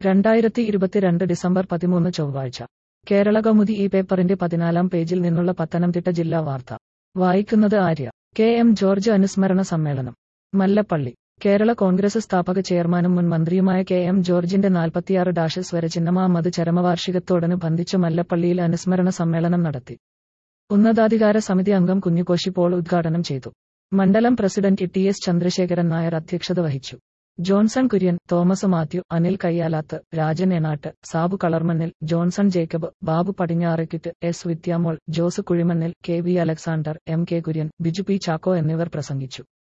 രണ്ടായിരത്തി ഇരുപത്തിരണ്ട് ഡിസംബർ പതിമൂന്ന് ചൊവ്വാഴ്ച കേരള കൗമുദി ഈ പേപ്പറിന്റെ പതിനാലാം പേജിൽ നിന്നുള്ള പത്തനംതിട്ട ജില്ലാ വാർത്ത വായിക്കുന്നത് ആര്യ കെ എം ജോർജ് അനുസ്മരണ സമ്മേളനം മല്ലപ്പള്ളി കേരള കോൺഗ്രസ് സ്ഥാപക ചെയർമാനും മുൻ മന്ത്രിയുമായ കെ എം ജോർജിന്റെ നാൽപ്പത്തിയാറ് ഡാഷ് സ്വരചിഹ്നമാമത് ചരമവാർഷികത്തോടനുബന്ധിച്ച് മല്ലപ്പള്ളിയിൽ അനുസ്മരണ സമ്മേളനം നടത്തി ഉന്നതാധികാര സമിതി അംഗം കുഞ്ഞുകോശി പോൾ ഉദ്ഘാടനം ചെയ്തു മണ്ഡലം president T S Chandrasekharan Nair അധ്യക്ഷത വഹിച്ചു Johnson Kurian Thomas Mathew Anil Kayyalath Rajan Enattu Sabu Kalarmannil Johnson Jacob Babu Padinjarakkit S Vidyamol Jose Kuzhimannil K V Alexander M K Kurian Biju P Chacko എന്നിവർ പ്രസംഗിച്ചു